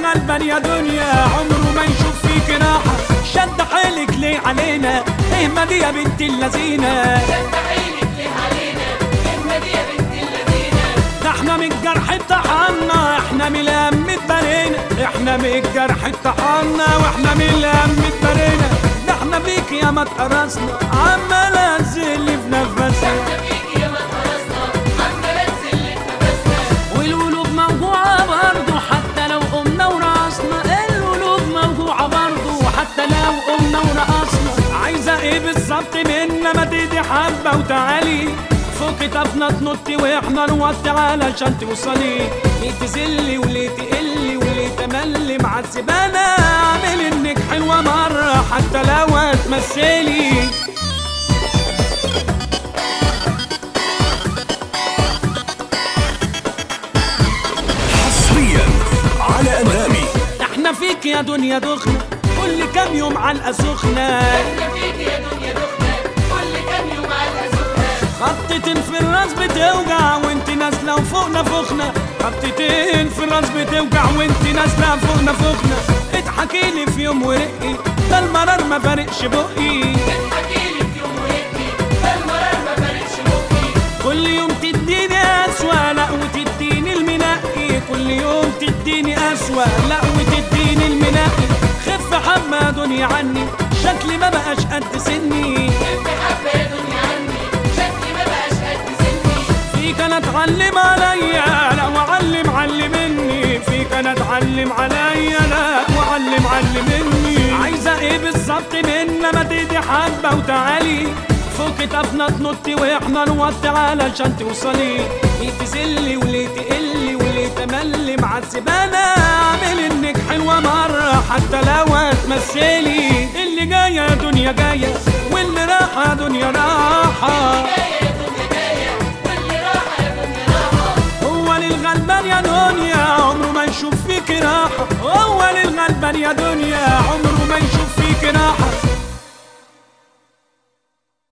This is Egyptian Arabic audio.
للغلبان يا دنيا عمره ما يشوف فيك راحة شد حيلك ليه علينا اهمة دي يا بنت اللذينة ده احنا من الجرح اتطحنا احنا من الهم اتبرينا احنا من الجرح اتطحنا واحنا من الهم اتبرينا ده احنا بيك يا ما اتقرصنا عمال انزل في نفسنا والقلوب موجوعة برضه حتى لو قمنا ورقصنا القلوب موجوعة برضه حتى لو قمنا ورقصنا عايزة ايه بالظبط منا ما تدي حبة وتعالي فوق كتافنا تنطي واحنا نوطي علشان توصلي ليه تزلي وليه تقلي وليه تملي معذبانة اعمل انك حلوة مرة حتى لو هتمثلي حصريا على انغامي احنا فيك يا دنيا دخنة كل كام يوم علقة سخنة خطتين في الراس بتوجع وانت نازلة وفوقنا فخنة خطتين في الراس بتوجع وانت نازلة فوقنا فخنة اضحكي لي في يوم ورقي ده المرار ما فارقش بقي كل يوم تديني أسوأ لا وتديني المنقي كل يوم تديني أسوأ لا وتديني المنقي خف حبة يا دنيا عني شكلي ما بقاش قد سني فيك انا اتعلم عليا لا وعلم علمني فيك انا اتعلم عليا لا وعلم علمني عايزه ايه بالظبط منا ما تدي حبه وتعالي فوق كتافنا تنطي واحنا نوطي علشان توصلي ليه تزلي وليه تقلي وليه تملي معذبانة اعمل انك حلوة مرة حتى لو هتمثلي اللي جاية يا دنيا جاية واللي راحة يا دنيا راحة هو للغلبان يا دنيا عمره ما يشوف فيك راحة هو للغلبان يا دنيا عمره